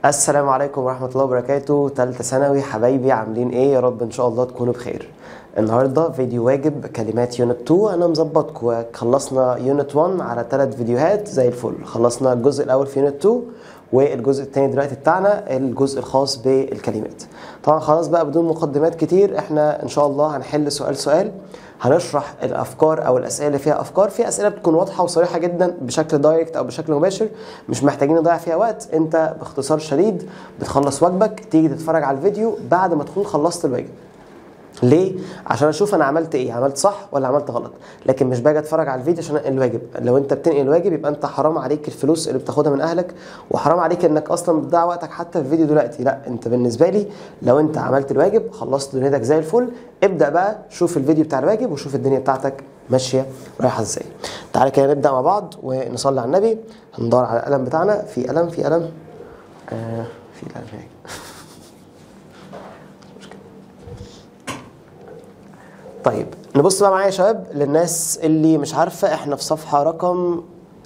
السلام عليكم ورحمة الله وبركاته تالتة ثانوي حبايبي عاملين ايه يا رب ان شاء الله تكونوا بخير النهارده فيديو واجب كلمات يونت 2 انا مظبطكم خلصنا يونت 1 على ثلاث فيديوهات زي الفل خلصنا الجزء الاول في يونت 2 والجزء الثاني دلوقتي بتاعنا الجزء الخاص بالكلمات طبعا خلاص بقى بدون مقدمات كتير احنا ان شاء الله هنحل سؤال سؤال هنشرح الافكار او الاسئله اللي فيها افكار في اسئله بتكون واضحه وصريحه جدا بشكل دايركت او بشكل مباشر مش محتاجين نضيع فيها وقت انت باختصار شديد بتخلص واجبك تيجي تتفرج على الفيديو بعد ما تكون خلصت الواجب ليه؟ عشان اشوف انا عملت ايه عملت صح ولا عملت غلط لكن مش باجي اتفرج على الفيديو عشان انقل الواجب لو انت بتنقل الواجب يبقى انت حرام عليك الفلوس اللي بتاخدها من اهلك وحرام عليك انك اصلا بتضيع وقتك حتى في الفيديو دلوقتي لا انت بالنسبه لي لو انت عملت الواجب خلصت دنيتك زي الفل ابدا بقى شوف الفيديو بتاع الواجب وشوف الدنيا بتاعتك ماشيه رايحه ازاي تعالى كده نبدا مع بعض ونصلي على النبي هندور على القلم بتاعنا في قلم في قلم آه في قلم هيك طيب نبص بقى معايا يا شباب للناس اللي مش عارفه احنا في صفحه رقم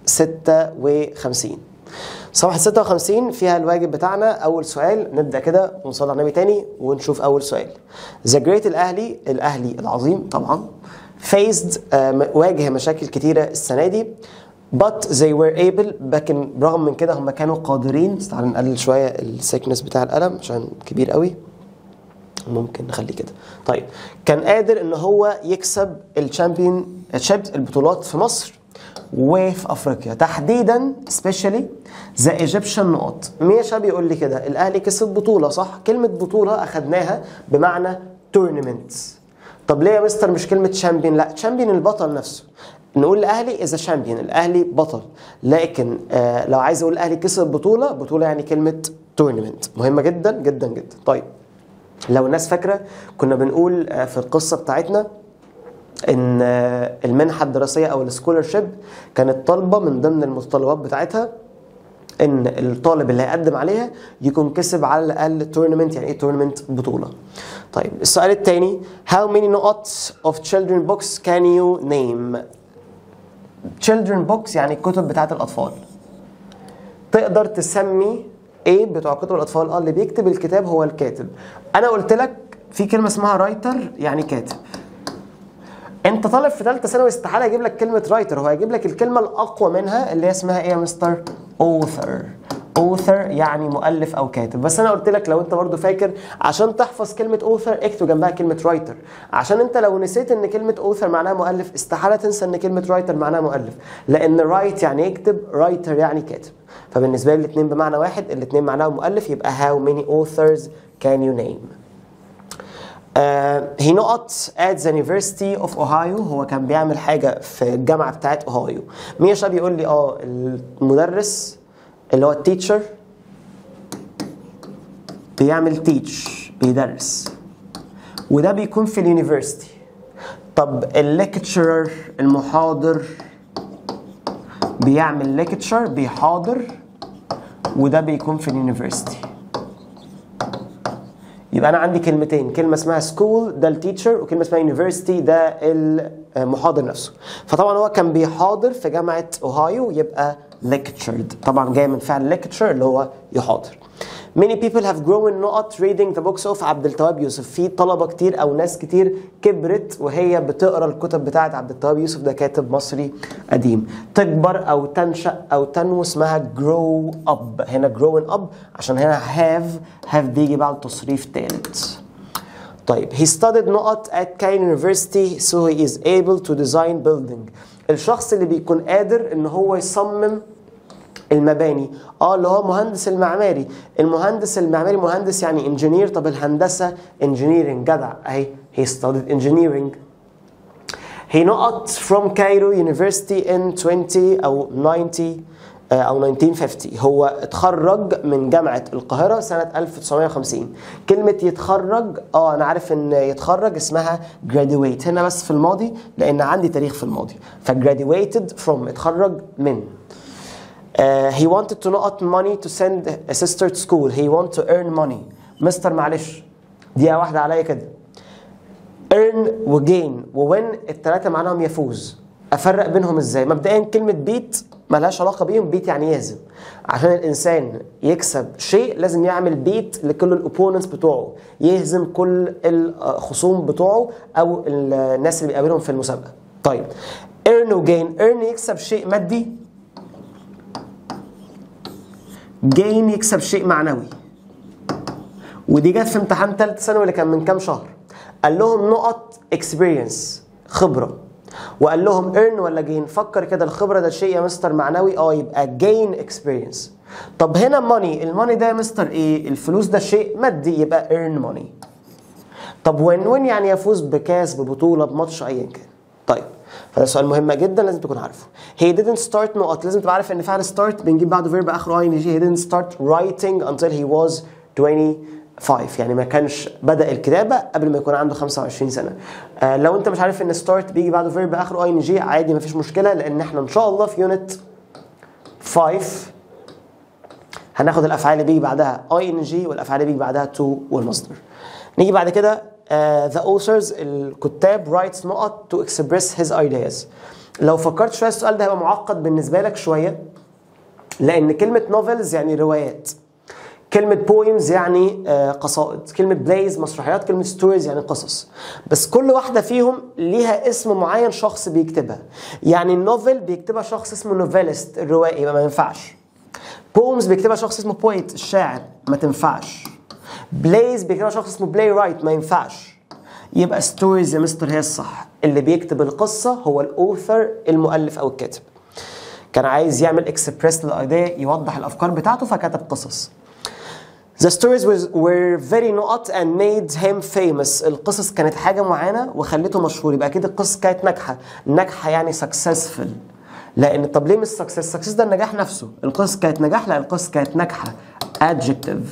56 صفحه 56 فيها الواجب بتاعنا اول سؤال نبدا كده ونصلي على النبي تاني ونشوف اول سؤال ذا جريت الاهلي الاهلي العظيم طبعا faced آه واجه مشاكل كتيره السنه دي but they were able لكن برغم من كده هم كانوا قادرين تعالوا نقلل شويه السيكنس بتاع القلم عشان كبير قوي ممكن نخليه كده طيب كان قادر ان هو يكسب الشامبيون البطولات في مصر وفي افريقيا تحديدا سبيشالي ذا ايجيبشن نقط مين شاب يقول لي كده الاهلي كسب بطوله صح كلمه بطوله اخدناها بمعنى تورنمنت طب ليه يا مستر مش كلمه شامبيون لا شامبيون البطل نفسه نقول الاهلي از شامبيون الاهلي بطل لكن آه لو عايز اقول الاهلي كسب بطوله بطوله يعني كلمه تورنمنت مهمه جدا جدا جدا طيب لو الناس فاكره كنا بنقول في القصه بتاعتنا ان المنحه الدراسيه او السكولرشيب كانت طالبه من ضمن المتطلبات بتاعتها ان الطالب اللي هيقدم عليها يكون كسب على الاقل تورنمنت يعني ايه تورنمنت بطوله طيب السؤال الثاني how many نقط of children books can you name children books يعني الكتب بتاعت الاطفال تقدر تسمي ايه بتوع كتب الاطفال اه اللي بيكتب الكتاب هو الكاتب انا قلت لك في كلمه اسمها رايتر يعني كاتب انت طالب في ثالثه ثانوي استحاله يجيب لك كلمه رايتر هو هيجيب لك الكلمه الاقوى منها اللي هي اسمها ايه يا مستر اوثر اوثر يعني مؤلف او كاتب بس انا قلت لك لو انت برضو فاكر عشان تحفظ كلمه اوثر اكتب جنبها كلمه رايتر عشان انت لو نسيت ان كلمه اوثر معناها مؤلف استحاله تنسى ان كلمه رايتر معناها مؤلف لان رايت يعني يكتب رايتر يعني كاتب فبالنسبه لي الاثنين بمعنى واحد الاثنين معناهم مؤلف يبقى how many authors can you name uh, he not at the University of Ohio هو كان بيعمل حاجة في الجامعة بتاعت أوهايو مين شاب يقول لي اه المدرس اللي هو التيتشر بيعمل تيتش بيدرس وده بيكون في اليونيفرسيتي طب الليكتشرر المحاضر بيعمل ليكتشر بيحاضر وده بيكون في اليونيفرسيتي يبقى انا عندي كلمتين كلمه اسمها سكول ده التيتشر وكلمه اسمها يونيفرسيتي ده المحاضر نفسه فطبعا هو كان بيحاضر في جامعه اوهايو يبقى lectured طبعا جاي من فعل lecture اللي هو يحاضر Many people have grown not reading the books of عبد التواب يوسف في طلبة كتير أو ناس كتير كبرت وهي بتقرا الكتب بتاعت عبد التواب يوسف ده كاتب مصري قديم تكبر أو تنشأ أو تنمو اسمها grow up هنا growing up عشان هنا have have بيجي بعد تصريف تالت طيب he studied not at Cairo University so he is able to design building الشخص اللي بيكون قادر ان هو يصمم المباني اه اللي هو مهندس المعماري المهندس المعماري مهندس يعني انجينير طب الهندسه انجينيرنج جدع اهي he studied engineering he not from Cairo University in 20 او 90 او 1950 هو اتخرج من جامعة القاهرة سنة 1950 كلمة يتخرج اه انا عارف ان يتخرج اسمها graduate هنا بس في الماضي لان عندي تاريخ في الماضي ف graduated from اتخرج من Uh, he wanted to not money to send a sister to school. He want to earn money. مستر معلش دقيقة واحدة عليا كده. earn وgain وwin التلاتة معناهم يفوز. أفرق بينهم ازاي؟ مبدئيا كلمة beat ملهاش علاقه بيهم بيت يعني يهزم عشان الانسان يكسب شيء لازم يعمل بيت لكل الاوبوننتس بتوعه يهزم كل الخصوم بتوعه او الناس اللي بيقابلهم في المسابقه طيب earn وجين earn يكسب شيء مادي gain يكسب شيء معنوي ودي جت في امتحان ثالث ثانوي اللي كان من كام شهر قال لهم نقط اكسبيرينس خبره وقال لهم earn ولا gain فكر كده الخبره ده شيء يا مستر معنوي اه يبقى gain experience طب هنا money الماني ده يا مستر ايه الفلوس ده شيء مادي يبقى earn money طب وين وين يعني يفوز بكاس ببطوله بماتش ايا كان طيب فده سؤال مهم جدا لازم تكون عارفه he didn't start نقط لازم تبقى عارف ان فعل start بنجيب بعده فيرب اخره اي ان جي he didn't start writing until he was 25 يعني ما كانش بدا الكتابه قبل ما يكون عنده 25 سنه آه لو انت مش عارف ان start بيجي بعده فيرب اخره اي ان جي عادي ما فيش مشكله لان احنا ان شاء الله في يونت 5 هناخد الافعال اللي بيجي بعدها اي ان جي والافعال اللي بيجي بعدها تو والمصدر نيجي بعد كده uh, the authors الكتاب writes نقط to express his ideas لو فكرت شويه السؤال ده هيبقى معقد بالنسبه لك شويه لان كلمه novels يعني روايات كلمة بويمز يعني آه قصائد كلمة بلايز مسرحيات كلمة ستوريز يعني قصص بس كل واحدة فيهم ليها اسم معين شخص بيكتبها يعني النوفل بيكتبها شخص اسمه نوفيلست الروائي يبقى ما ينفعش بومز بيكتبها شخص اسمه بويت الشاعر ما تنفعش بلايز بيكتبها شخص اسمه بلاي رايت ما ينفعش يبقى ستوريز يا مستر هي الصح اللي بيكتب القصة هو الأوثر المؤلف أو الكاتب كان عايز يعمل اكسبريس للايديا يوضح الافكار بتاعته فكتب قصص The stories was, were very نقط and made him famous. القصص كانت حاجة معينة وخلته مشهور يبقى أكيد القصص كانت ناجحة. ناجحة يعني successful. لأن طب ليه مش success؟ success ده النجاح نفسه. القصص كانت نجاح لا القصص كانت ناجحة. adjective.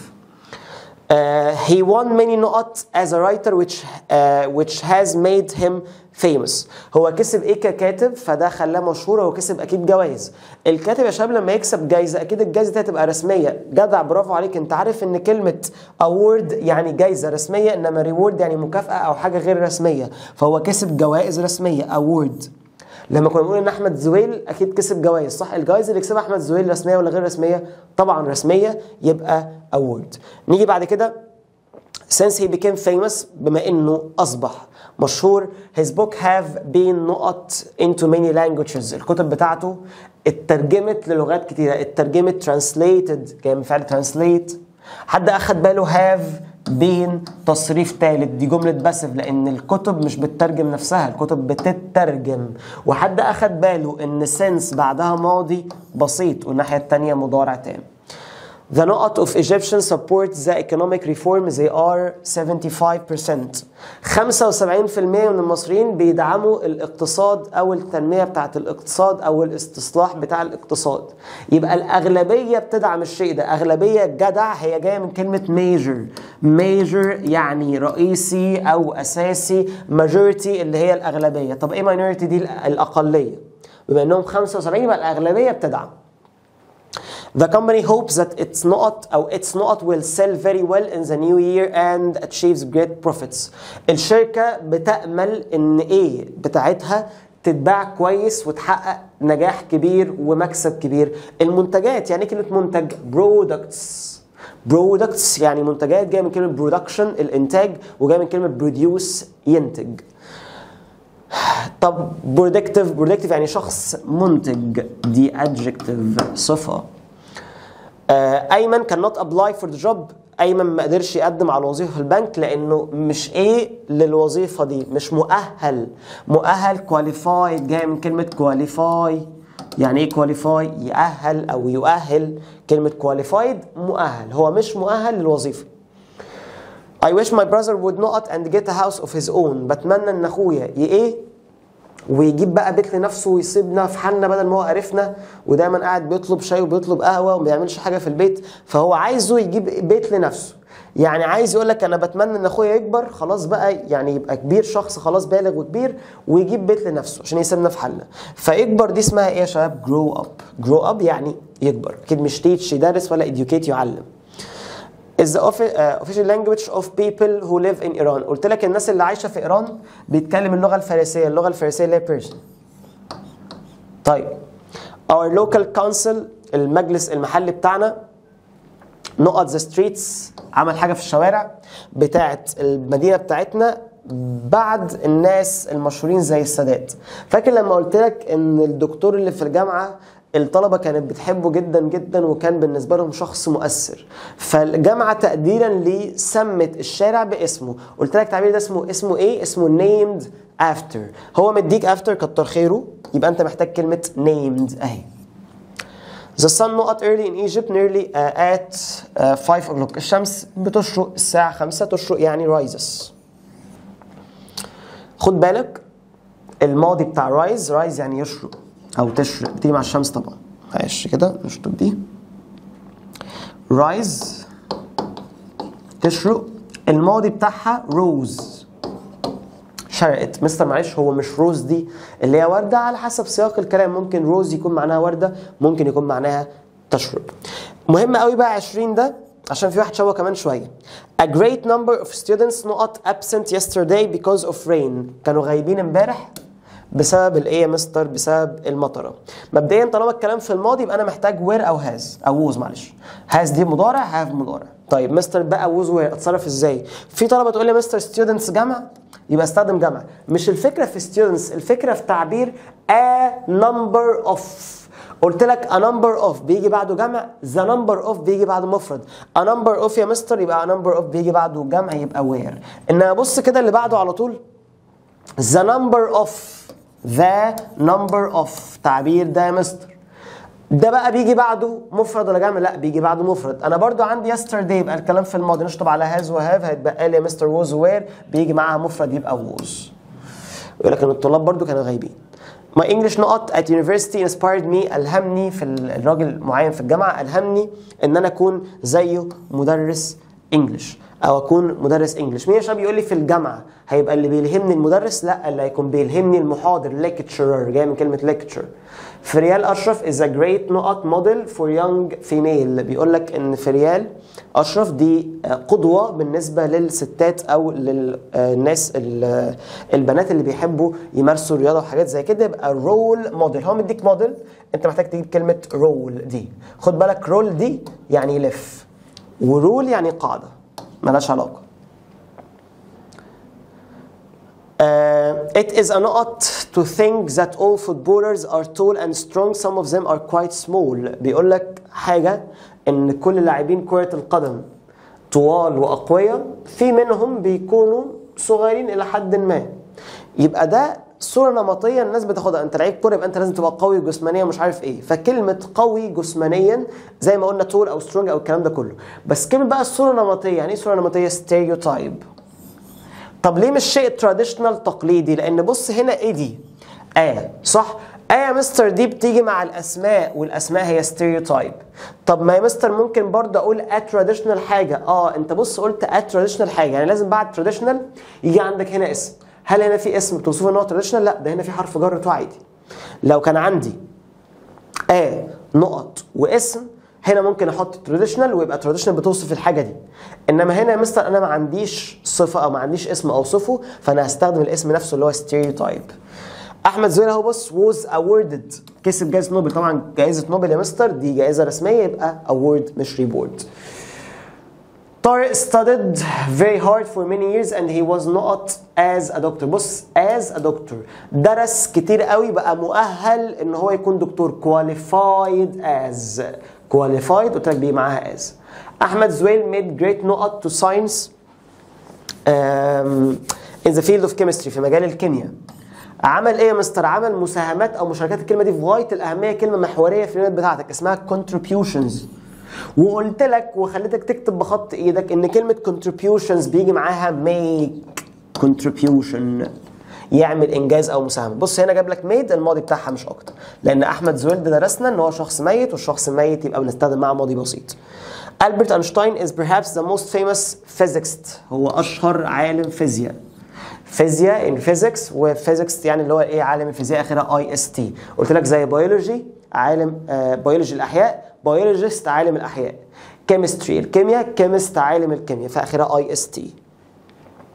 Uh, he won many نقط as a writer which uh, which has made him famous هو كسب ايه ككاتب فده خلاه مشهور هو كسب اكيد جوائز الكاتب يا شباب لما يكسب جايزه اكيد الجايزه دي هتبقى رسميه جدع برافو عليك انت عارف ان كلمه award يعني جايزه رسميه انما reward يعني مكافاه او حاجه غير رسميه فهو كسب جوائز رسميه award لما كنا بنقول ان احمد زويل اكيد كسب جوائز صح الجوائز اللي كسبها احمد زويل رسميه ولا غير رسميه طبعا رسميه يبقى award نيجي بعد كده since he became famous بما انه اصبح مشهور his book have been نقط into many languages الكتب بتاعته اترجمت للغات كتيرة اترجمت translated جاي من فعل translate حد اخد باله have been تصريف ثالث دي جملة باسف لأن الكتب مش بتترجم نفسها الكتب بتترجم وحد أخد باله إن since بعدها ماضي بسيط والناحية التانية مضارع تام The نقط of Egyptians support the economic reform they are 75% 75% من المصريين بيدعموا الاقتصاد أو التنمية بتاعة الاقتصاد أو الاستصلاح بتاع الاقتصاد يبقى الأغلبية بتدعم الشيء ده أغلبية جدع هي جاية من كلمة major major يعني رئيسي أو أساسي majority اللي هي الأغلبية طب إيه minority دي الأقلية بما إنهم 75 يبقى الأغلبية بتدعم The company hopes that its نقط أو its نقط will sell very well in the new year and achieves great profits. الشركة بتأمل إن إيه بتاعتها تتباع كويس وتحقق نجاح كبير ومكسب كبير. المنتجات يعني كلمة منتج products products يعني منتجات جايه من كلمة production الإنتاج وجايه من كلمة produce ينتج. طب productive productive يعني شخص منتج دي adjective صفة. ايمن كان نوت ابلاي فور ذا جوب ايمن ما قدرش يقدم على الوظيفه في البنك لانه مش ايه للوظيفه دي مش مؤهل مؤهل كواليفايد جاي من كلمه كواليفاي يعني ايه كواليفاي يأهل او يؤهل كلمه كواليفايد مؤهل هو مش مؤهل للوظيفه I wish my brother would not and get a house of his own بتمنى ان اخويا ايه ويجيب بقى بيت لنفسه ويسيبنا في حالنا بدل ما هو قرفنا ودايما قاعد بيطلب شاي وبيطلب قهوه وما بيعملش حاجه في البيت فهو عايزه يجيب بيت لنفسه يعني عايز يقول لك انا بتمنى ان اخويا يكبر خلاص بقى يعني يبقى كبير شخص خلاص بالغ وكبير ويجيب بيت لنفسه عشان يسيبنا في حالنا فيكبر دي اسمها ايه يا شباب جرو اب جرو اب يعني يكبر اكيد مش تيتش يدرس ولا educate يعلم is the official language of people who live in Iran قلت لك الناس اللي عايشه في ايران بيتكلم اللغه الفارسيه اللغه الفارسيه اللي هي Persian طيب our local council المجلس المحلي بتاعنا نقط ذا ستريتس عمل حاجه في الشوارع بتاعت المدينه بتاعتنا بعد الناس المشهورين زي السادات فاكر لما قلت لك ان الدكتور اللي في الجامعه الطلبة كانت بتحبه جدا جدا وكان بالنسبة لهم شخص مؤثر فالجامعة تقديرا ليه سمت الشارع باسمه قلت لك التعبير ده اسمه اسمه ايه اسمه named after هو مديك after كتر خيره يبقى انت محتاج كلمة named اهي The sun not early in Egypt nearly uh, at uh, 5 o'clock الشمس بتشرق الساعة 5 تشرق يعني rises خد بالك الماضي بتاع رايز رايز يعني يشرق او تشرق بتيجي مع الشمس طبعا معلش كده نشطب دي رايز تشرق الماضي بتاعها روز شرقت مستر معلش هو مش روز دي اللي هي وردة على حسب سياق الكلام ممكن روز يكون معناها وردة ممكن يكون معناها تشرب مهم قوي بقى 20 ده عشان في واحد شوه كمان شويه A great number of students not absent yesterday because of rain كانوا غايبين امبارح بسبب الايه يا مستر بسبب المطره مبدئيا طالما الكلام في الماضي يبقى انا محتاج وير او هاز او ووز معلش هاز دي مضارع هاف مضارع طيب مستر بقى ووز وير اتصرف ازاي في طلبه تقول لي مستر ستودنتس جمع يبقى استخدم جمع مش الفكره في ستودنتس الفكره في تعبير a number of قلت لك a number of بيجي بعده جمع the number of بيجي بعده مفرد a number of يا مستر يبقى a number of بيجي بعده جمع يبقى where انما بص كده اللي بعده على طول the number of the number of تعبير ده يا مستر ده بقى بيجي بعده مفرد ولا جمع؟ لا بيجي بعده مفرد، انا برضو عندي yesterday يبقى الكلام في الماضي نشطب على هاز وهاف هيتبقى لي يا مستر ووز وير بيجي معاها مفرد يبقى ووز. يقول لك ان الطلاب برضو كانوا غايبين. My English نقط at university inspired me ألهمني في الراجل معين في الجامعة ألهمني إن أنا أكون زيه مدرس انجلش او اكون مدرس انجلش مين يا شباب يقول لي في الجامعه هيبقى اللي بيلهمني المدرس لا اللي هيكون بيلهمني المحاضر lecturer جاي من كلمه lecture فريال اشرف is a great نقط model for young female بيقول لك ان فريال اشرف دي قدوه بالنسبه للستات او للناس البنات اللي بيحبوا يمارسوا الرياضه وحاجات زي كده يبقى رول موديل هو مديك موديل انت محتاج تجيب كلمه رول دي خد بالك رول دي يعني يلف ورول يعني قاعده ملهاش علاقه Uh, it is a نقط to think that all footballers are tall and strong some of them are quite small بيقول لك حاجة ان كل لاعبين كرة القدم طوال وأقوياء في منهم بيكونوا صغيرين إلى حد ما يبقى ده صورة نمطية الناس بتاخدها انت لعيب كورة يبقى انت لازم تبقى قوي جسمانيا ومش عارف ايه فكلمة قوي جسمانيا زي ما قلنا تول او سترونج او الكلام ده كله بس كلمة بقى الصورة النمطية يعني ايه صورة نمطية ستيريوتايب طب ليه مش شيء تراديشنال تقليدي لان بص هنا ايه دي آه صح آه يا مستر دي بتيجي مع الأسماء والأسماء هي ستيريوتايب طب ما يا مستر ممكن برضه أقول اتراديشنال حاجة اه أنت بص قلت اتراديشنال حاجة يعني لازم بعد تراديشنال يجي عندك هنا اسم هل هنا في اسم توصفه ان هو تراديشنال لا ده هنا في حرف جر تو عادي لو كان عندي آه نقط واسم هنا ممكن احط تراديشنال ويبقى تراديشنال بتوصف الحاجه دي انما هنا يا مستر انا ما عنديش صفه او ما عنديش اسم اوصفه فانا هستخدم الاسم نفسه اللي هو ستيريوتايب احمد زويل اهو بص ووز اووردد كسب جائزه نوبل طبعا جائزه نوبل يا مستر دي جائزه رسميه يبقى اوورد مش ريبورد طارق studied very hard for many years and he was not as a doctor بص as a doctor درس كتير قوي بقى مؤهل ان هو يكون دكتور qualified as qualified قلت لك بيجي معاها as احمد زويل made great نقط to science um, in the field of chemistry في مجال الكيمياء عمل ايه يا مستر عمل مساهمات او مشاركات الكلمه دي في غايه الاهميه كلمه محوريه في النوت بتاعتك اسمها contributions وقلت لك وخليتك تكتب بخط ايدك ان كلمه contributions بيجي معاها make contribution يعمل انجاز او مساهمه بص هنا جاب لك ميد الماضي بتاعها مش اكتر لان احمد زويل ده درسنا ان هو شخص ميت والشخص الميت يبقى بنستخدم معاه ماضي بسيط البرت اينشتاين is perhaps the most famous physicist هو اشهر عالم فيزياء فيزياء ان فيزيكس وفيزيكس يعني اللي هو ايه عالم الفيزياء اخرها اي اس تي قلت لك زي بيولوجي عالم آه بيولوجي الاحياء بيولوجيست عالم الاحياء كيمستري الكيمياء كيمست عالم الكيمياء فاخرها اي اس تي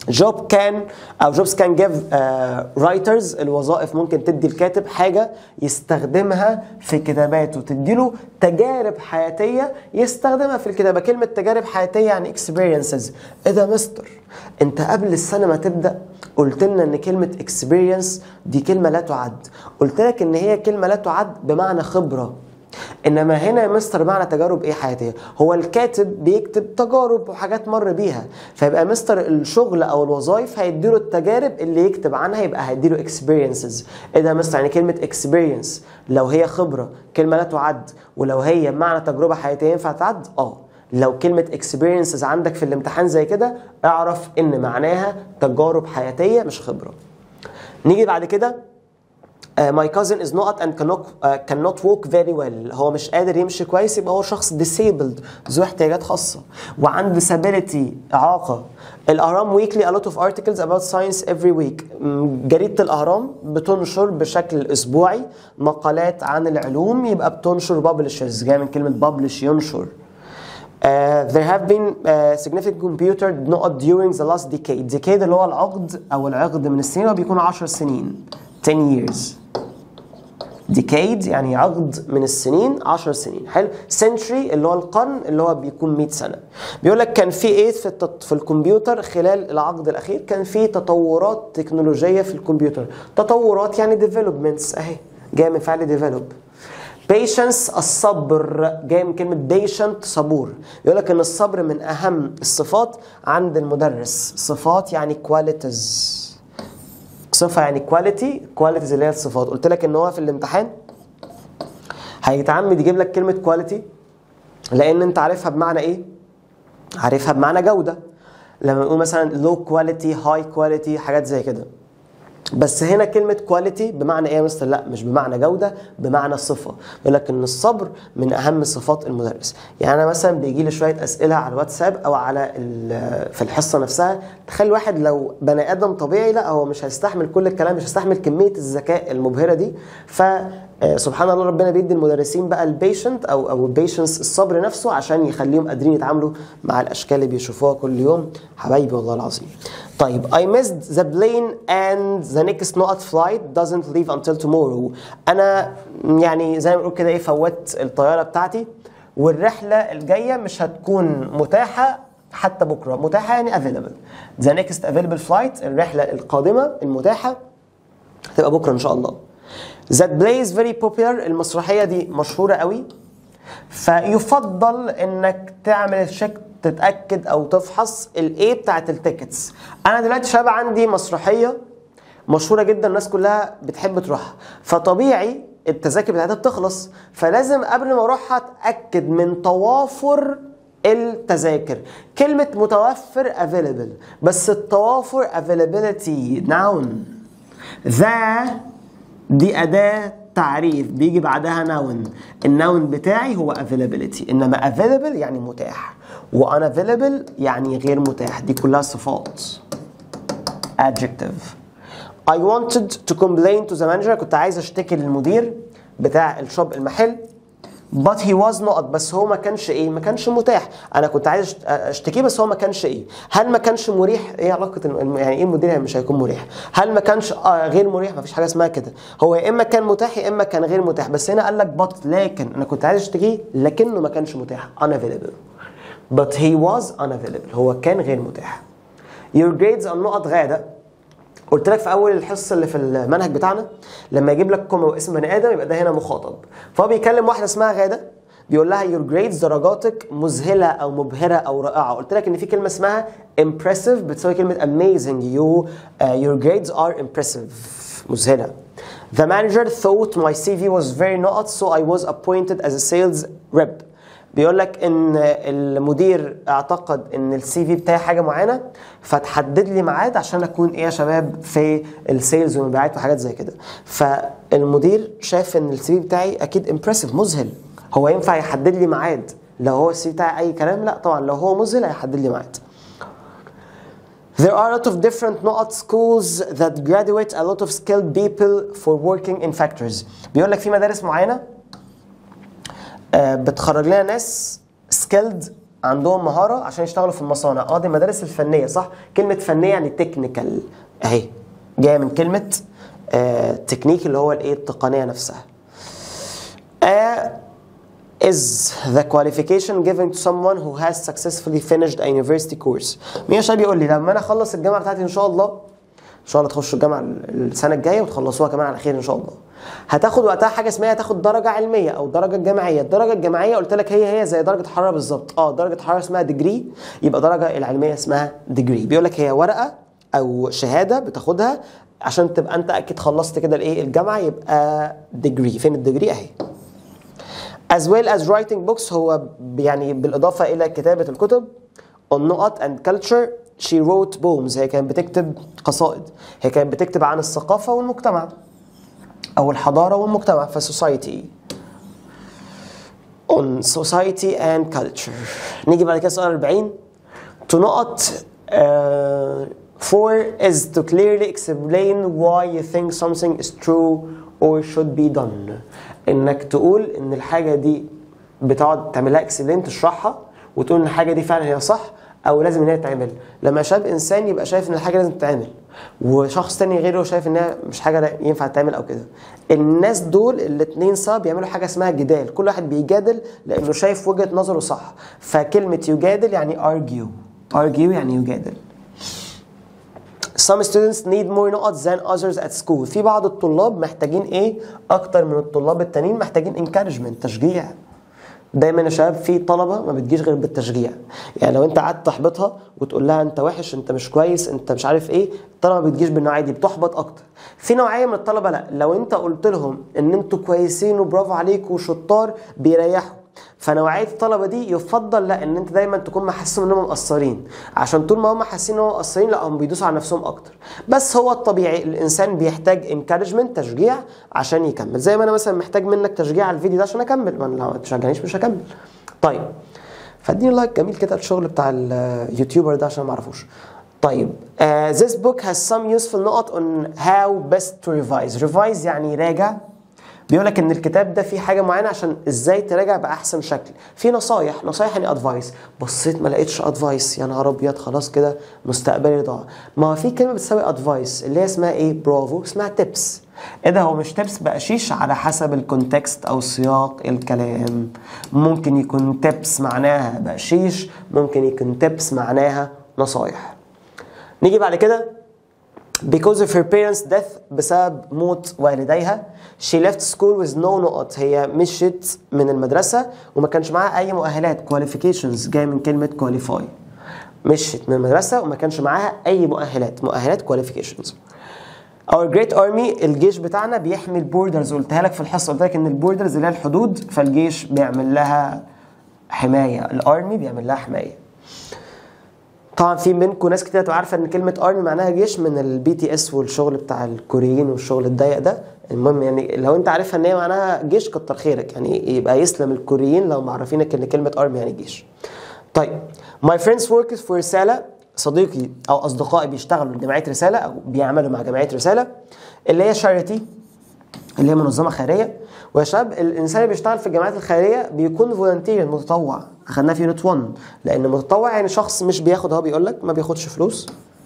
job can او jobs can give uh, writers الوظائف ممكن تدي الكاتب حاجه يستخدمها في كتاباته تديله تجارب حياتيه يستخدمها في الكتابه كلمه تجارب حياتيه يعني experiences ايه ده يا مستر انت قبل السنه ما تبدا قلت لنا ان كلمه experience دي كلمه لا تعد قلت لك ان هي كلمه لا تعد بمعنى خبره انما هنا يا مستر معنى تجارب ايه حياتيه هو الكاتب بيكتب تجارب وحاجات مر بيها فيبقى مستر الشغل او الوظائف هيديله التجارب اللي يكتب عنها يبقى هيديله experiences ايه ده يا مستر يعني كلمه experience لو هي خبره كلمه لا تعد ولو هي معنى تجربه حياتيه ينفع تعد اه لو كلمة experiences عندك في الامتحان زي كده اعرف ان معناها تجارب حياتية مش خبرة نيجي بعد كده Uh, my cousin is not and cannot, uh, cannot walk very well هو مش قادر يمشي كويس يبقى هو شخص disabled ذو احتياجات خاصة وعنده disability إعاقة الأهرام weekly a lot of articles about science every week م- جريدة الأهرام بتنشر بشكل أسبوعي مقالات عن العلوم يبقى بتنشر publishers جاي من كلمة publish ينشر Uh, there have been uh, significant computer نقط during the last decade decade اللي هو العقد أو العقد من السنين هو بيكون 10 سنين 10 years decade يعني عقد من السنين 10 سنين حلو century اللي هو القرن اللي هو بيكون 100 سنه بيقول لك كان في ايه في التط... في الكمبيوتر خلال العقد الاخير كان في تطورات تكنولوجيه في الكمبيوتر تطورات يعني developments اهي جايه من فعل develop patience الصبر جاي من كلمة patient صبور يقول لك ان الصبر من اهم الصفات عند المدرس صفات يعني qualities صفة يعني كواليتي كواليتيز اللي هي الصفات قلت لك ان هو في الامتحان هيتعمد يجيب لك كلمة كواليتي لان انت عارفها بمعنى ايه عارفها بمعنى جودة لما نقول مثلا لو كواليتي هاي كواليتي حاجات زي كده بس هنا كلمة كواليتي بمعنى ايه يا مستر؟ لا مش بمعنى جودة بمعنى صفة يقول لك ان الصبر من اهم صفات المدرس يعني انا مثلا بيجي لي شوية اسئلة على الواتساب او على ال- في الحصة نفسها تخيل واحد لو بني ادم طبيعي لا هو مش هيستحمل كل الكلام مش هيستحمل كمية الذكاء المبهرة دي ف آه، سبحان الله ربنا بيدي المدرسين بقى البيشنت او او البيشنس الصبر نفسه عشان يخليهم قادرين يتعاملوا مع الاشكال اللي بيشوفوها كل يوم حبايبي والله العظيم طيب I missed the plane and the next not flight doesn't leave until tomorrow أنا يعني زي ما بنقول كده إيه فوت الطيارة بتاعتي والرحلة الجاية مش هتكون متاحة حتى بكرة متاحة يعني available the next available flight الرحلة القادمة المتاحة هتبقى بكرة إن شاء الله that play is very popular المسرحية دي مشهورة قوي فيفضل انك تعمل تشيك تتاكد او تفحص الايه بتاعت التيكتس انا دلوقتي شباب عندي مسرحيه مشهوره جدا الناس كلها بتحب تروحها فطبيعي التذاكر بتاعتها بتخلص فلازم قبل ما اروحها اتاكد من توافر التذاكر كلمة متوفر available بس التوافر availability noun ذا دي أداة تعريف بيجي بعدها ناون الناون بتاعي هو availability إنما available يعني متاح و unavailable يعني غير متاح دي كلها صفات adjective I wanted to complain to the manager كنت عايز اشتكي للمدير بتاع الشوب المحل but he was not بس هو ما كانش ايه ما كانش متاح انا كنت عايز أشت- اشتكيه بس هو ما كانش ايه هل ما كانش مريح ايه علاقه الم- يعني ايه المدير مش هيكون مريح هل ما كانش آه غير مريح ما فيش حاجه اسمها كده هو يا اما كان متاح يا اما كان غير متاح بس هنا قال لك but لكن انا كنت عايز اشتكيه لكنه ما كانش متاح unavailable but he was unavailable هو كان غير متاح your grades are not غاده قلت لك في اول الحصه اللي في المنهج بتاعنا لما يجيب لك كومه واسم بني ادم يبقى ده هنا مخاطب فهو بيكلم واحده اسمها غاده بيقول لها your grades درجاتك مذهله او مبهره او رائعه قلت لك ان في كلمه اسمها impressive بتساوي كلمه amazing you uh, your grades are impressive مذهله The manager thought my CV was very not so I was appointed as a sales rep بيقول لك ان المدير اعتقد ان السي في بتاعي حاجه معينه فتحدد لي ميعاد عشان اكون ايه يا شباب في السيلز والمبيعات وحاجات زي كده فالمدير شاف ان السي في بتاعي اكيد امبرسيف مذهل هو ينفع يحدد لي ميعاد لو هو السي في بتاعي اي كلام لا طبعا لو هو مذهل هيحدد لي ميعاد There are a lot of different not schools that graduate a lot of skilled people for working in factories. بيقول لك في مدارس معينة آه، بتخرج لنا ناس skilled عندهم مهاره عشان يشتغلوا في المصانع اه دي المدارس الفنيه صح كلمه فنيه يعني تكنيكال اهي جايه من كلمه آه تكنيك اللي هو الايه التقنيه نفسها آه is the qualification given to someone who has successfully finished a university course مين يا شباب يقول لي لما انا اخلص الجامعه بتاعتي ان شاء الله ان شاء الله تخشوا الجامعه السنه الجايه وتخلصوها كمان على خير ان شاء الله هتاخد وقتها حاجه اسمها تاخد درجه علميه او درجه جامعيه الدرجه الجامعيه قلت لك هي هي زي درجه حراره بالظبط اه درجه حراره اسمها ديجري يبقى الدرجه العلميه اسمها ديجري بيقول لك هي ورقه او شهاده بتاخدها عشان تبقى انت اكيد خلصت كده الايه الجامعه يبقى ديجري فين الديجري اهي as well as writing books هو يعني بالإضافة إلى كتابة الكتب on نقط and culture she wrote poems هي كانت بتكتب قصائد هي كانت بتكتب عن الثقافة والمجتمع أو الحضارة والمجتمع في society on society and culture نيجي بعد كده سؤال 40 to نقط uh, four is to clearly explain why you think something is true or should be done انك تقول ان الحاجه دي بتقعد تعملها اكسبلين تشرحها وتقول ان الحاجه دي فعلا هي صح او لازم ان هي تتعمل لما شاب انسان يبقى شايف ان الحاجه لازم تتعمل وشخص تاني غيره شايف انها مش حاجه ينفع تتعمل او كده الناس دول الاثنين سوا بيعملوا حاجه اسمها جدال كل واحد بيجادل لانه شايف وجهه نظره صح فكلمه يجادل يعني argue argue يعني يجادل Some students need more نقط than others at school. في بعض الطلاب محتاجين ايه؟ أكتر من الطلاب التانيين محتاجين encouragement تشجيع. دايما يا شباب في طلبه ما بتجيش غير بالتشجيع يعني لو انت قعدت تحبطها وتقول لها انت وحش انت مش كويس انت مش عارف ايه الطلبه ما بتجيش بالنوعيه دي بتحبط اكتر في نوعيه من الطلبه لا لو انت قلت لهم ان انتوا كويسين وبرافو عليكم وشطار بيريحوا فنوعيه الطلبه دي يفضل لا ان انت دايما تكون محسسهم انهم مقصرين عشان طول ما هم حاسين انهم مقصرين لا هم بيدوسوا على نفسهم اكتر بس هو الطبيعي الانسان بيحتاج انكارجمنت تشجيع عشان يكمل زي ما انا مثلا محتاج منك تشجيع على الفيديو ده عشان اكمل ما لو ما تشجعنيش مش هكمل طيب فاديني لايك جميل كده الشغل بتاع اليوتيوبر ده عشان ما اعرفوش طيب uh, this book has some useful نقط on how best to revise revise يعني راجع بيقول لك ان الكتاب ده فيه حاجه معينه عشان ازاي تراجع باحسن شكل في نصايح نصايح يعني ادفايس بصيت ما لقيتش ادفايس يا نهار ابيض خلاص كده مستقبلي ضاع ما هو في كلمه بتساوي ادفايس اللي هي اسمها ايه برافو اسمها تيبس ايه ده هو مش تيبس بقشيش على حسب الكونتكست او سياق الكلام ممكن يكون تيبس معناها بقشيش ممكن يكون تيبس معناها نصايح نيجي بعد كده because of her parents death بسبب موت والديها she left school with no نقط هي مشيت من المدرسة وما كانش معاها أي مؤهلات qualifications جاية من كلمة qualify مشيت من المدرسة وما كانش معاها أي مؤهلات مؤهلات qualifications Our Great Army الجيش بتاعنا بيحمي البوردرز قلتها لك في الحصة قلت لك إن البوردرز اللي هي الحدود فالجيش بيعمل لها حماية الأرمي بيعمل لها حماية طبعا في منكم ناس كتير تبقى عارفه ان كلمه ارمي معناها جيش من البي تي اس والشغل بتاع الكوريين والشغل الضيق ده المهم يعني لو انت عارفها ان هي معناها جيش كتر خيرك يعني يبقى يسلم الكوريين لو معرفينك ان كلمه ارمي يعني جيش طيب my friends work for رساله صديقي او اصدقائي بيشتغلوا لجمعيه رساله او بيعملوا مع جمعيه رساله اللي هي شاريتي اللي هي منظمه خيريه ويا شباب الانسان اللي بيشتغل في الجمعيات الخيريه بيكون فولنتير متطوع اخدناه في يونت 1 لان متطوع يعني شخص مش بياخد هو بيقول لك ما بياخدش فلوس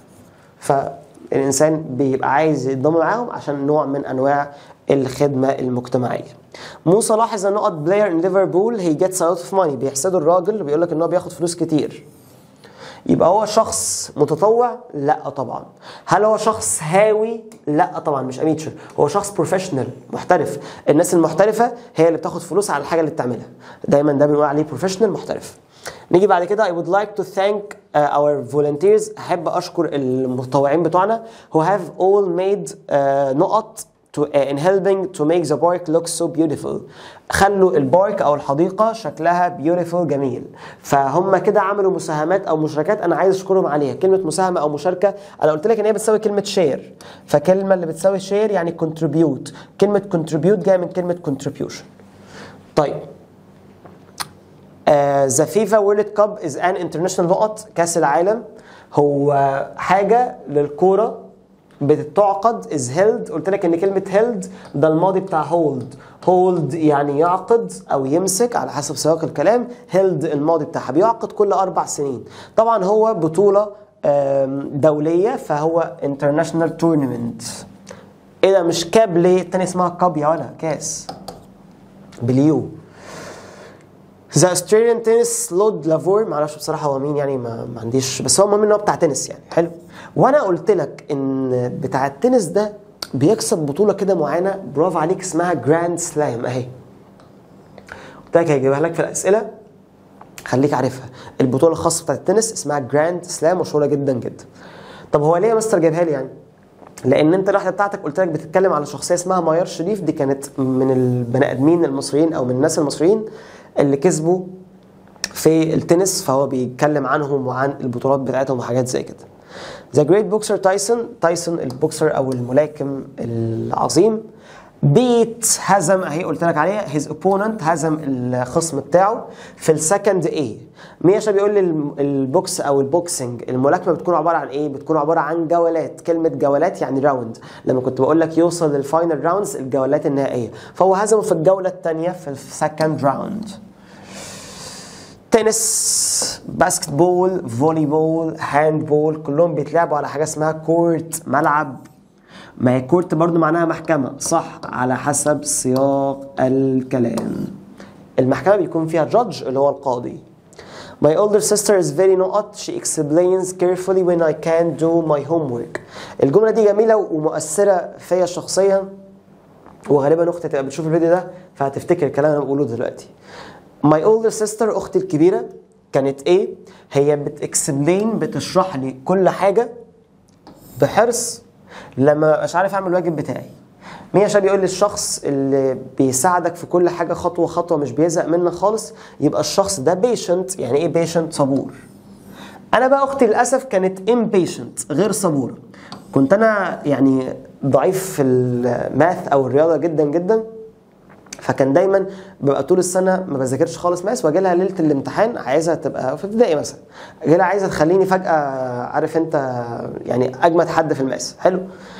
فالانسان بيبقى عايز يتضم معاهم عشان نوع من انواع الخدمه المجتمعيه. موسى لاحظ ان نقط بلاير ان ليفربول هي جيتس اوت اوف ماني بيحسدوا الراجل بيقول لك ان هو بياخد فلوس كتير. يبقى هو شخص متطوع؟ لا طبعا. هل هو شخص هاوي؟ لا طبعا مش اميتشر، هو شخص بروفيشنال محترف. الناس المحترفه هي اللي بتاخد فلوس على الحاجه اللي بتعملها. دايما ده بنقول عليه بروفيشنال محترف. نيجي بعد كده I would like to thank uh, our volunteers أحب أشكر المتطوعين بتوعنا who have all made uh, نقط to, uh, in helping to make the park look so beautiful خلوا البارك أو الحديقة شكلها beautiful جميل فهم كده عملوا مساهمات أو مشاركات أنا عايز أشكرهم عليها كلمة مساهمة أو مشاركة أنا قلت لك إن هي بتساوي كلمة شير فكلمة اللي بتساوي شير يعني contribute كلمة contribute جاية من كلمة contribution طيب ذا فيفا وورلد كاب از ان انترناشونال نقط كاس العالم هو حاجه للكوره بتعقد is held قلت لك ان كلمه held ده الماضي بتاع hold hold يعني يعقد او يمسك على حسب سياق الكلام held الماضي بتاعها بيعقد كل اربع سنين طبعا هو بطوله آم، دوليه فهو international tournament ايه ده مش كاب ليه التاني اسمها كاب يا ولا كاس باليو ذا استراليان تنس لود لافور معرفش بصراحه هو مين يعني ما, ما عنديش بس هو المهم ان هو بتاع تنس يعني حلو وانا قلت لك ان بتاع التنس ده بيكسب بطوله كده معينه برافو عليك اسمها جراند سلام اهي قلت لك هيجيبها لك في الاسئله خليك عارفها البطوله الخاصه بتاعت التنس اسمها جراند سلام مشهوره جدا جدا طب هو ليه يا مستر جايبها لي يعني لان انت الرحله بتاعتك قلت لك بتتكلم على شخصيه اسمها ميار شريف دي كانت من البني ادمين المصريين او من الناس المصريين اللي كسبوا في التنس فهو بيتكلم عنهم وعن البطولات بتاعتهم وحاجات زي كده ذا جريت بوكسر تايسون تايسون البوكسر او الملاكم العظيم بيت هزم اهي قلت لك عليها هيز اوبوننت هزم الخصم بتاعه في السكند ايه ميشا بيقول لي الم- البوكس او البوكسنج الملاكمه بتكون عباره عن ايه بتكون عباره عن جولات كلمه جولات يعني راوند لما كنت بقول لك يوصل للفاينل راوندز الجولات النهائيه فهو هزمه في الجوله الثانيه في السكند راوند تنس باسكت بول فولي بول هاند بول كلهم بيتلعبوا على حاجه اسمها كورت ملعب ما هي كورت برضو معناها محكمه صح على حسب سياق الكلام المحكمه بيكون فيها جادج اللي هو القاضي My older sister is very not she explains carefully when I can't do my homework الجملة دي جميلة ومؤثرة فيا شخصيا وغالبا اختي هتبقى بتشوف الفيديو ده فهتفتكر الكلام اللي انا بقوله دلوقتي My older sister اختي الكبيرة كانت ايه؟ هي بتكسبلين بتشرح لي كل حاجة بحرص لما مش عارف اعمل الواجب بتاعي مين عشان بيقول لي الشخص اللي بيساعدك في كل حاجه خطوه خطوه مش بيزهق منك خالص يبقى الشخص ده بيشنت يعني ايه بيشنت صبور انا بقى اختي للاسف كانت impatient غير صبوره كنت انا يعني ضعيف في الماث او الرياضه جدا جدا فكان دايما ببقى طول السنه ما بذاكرش خالص ماس واجي لها ليله الامتحان عايزها تبقى في ابتدائي مثلا اجي لها عايزه تخليني فجاه عارف انت يعني اجمد حد في الماس حلو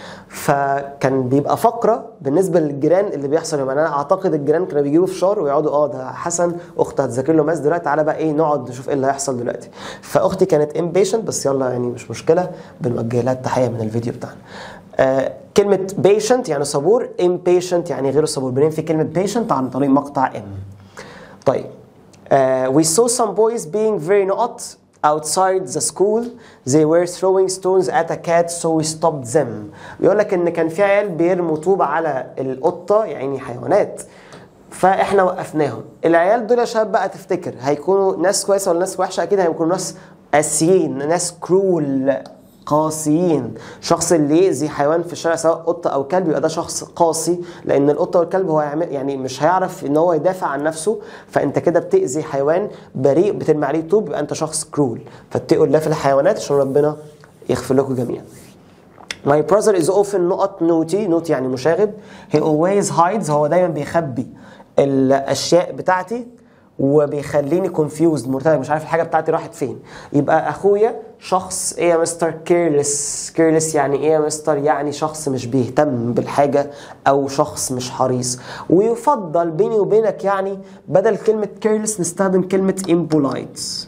فكان بيبقى فقره بالنسبه للجيران اللي بيحصل يعني انا اعتقد الجيران كانوا بيجيبوا فشار ويقعدوا اه ده حسن اخت هتذاكر له ماس دلوقتي تعالى بقى ايه نقعد نشوف ايه اللي هيحصل دلوقتي فاختي كانت امبيشنت بس يلا يعني مش مشكله بنوجه لها التحيه من الفيديو بتاعنا آه كلمة patient يعني صبور impatient يعني غير صبور بننفي كلمة patient عن طريق مقطع M طيب uh, we saw some boys being very not outside the school they were throwing stones at a cat so we stopped them بيقول لك ان كان في عيال بيرموا طوب على القطة يعني حيوانات فاحنا وقفناهم العيال دول يا شباب بقى تفتكر هيكونوا ناس كويسه ولا ناس وحشه اكيد هيكونوا ناس قاسيين ناس كرول قاسيين شخص اللي يأذي حيوان في الشارع سواء قطة أو كلب يبقى ده شخص قاسي لأن القطة والكلب هو يعمل يعني مش هيعرف إن هو يدافع عن نفسه فأنت كده بتأذي حيوان بريء بترمي عليه طوب يبقى أنت شخص كرول فاتقوا الله في الحيوانات عشان ربنا يغفر لكم جميعا My brother is often not naughty naughty يعني مشاغب he always hides هو دايما بيخبي الأشياء بتاعتي وبيخليني confused مرتبك مش عارف الحاجه بتاعتي راحت فين يبقى اخويا شخص ايه يا مستر كيرلس كيرلس يعني ايه يا مستر يعني شخص مش بيهتم بالحاجه او شخص مش حريص ويفضل بيني وبينك يعني بدل كلمه كيرلس نستخدم كلمه impolite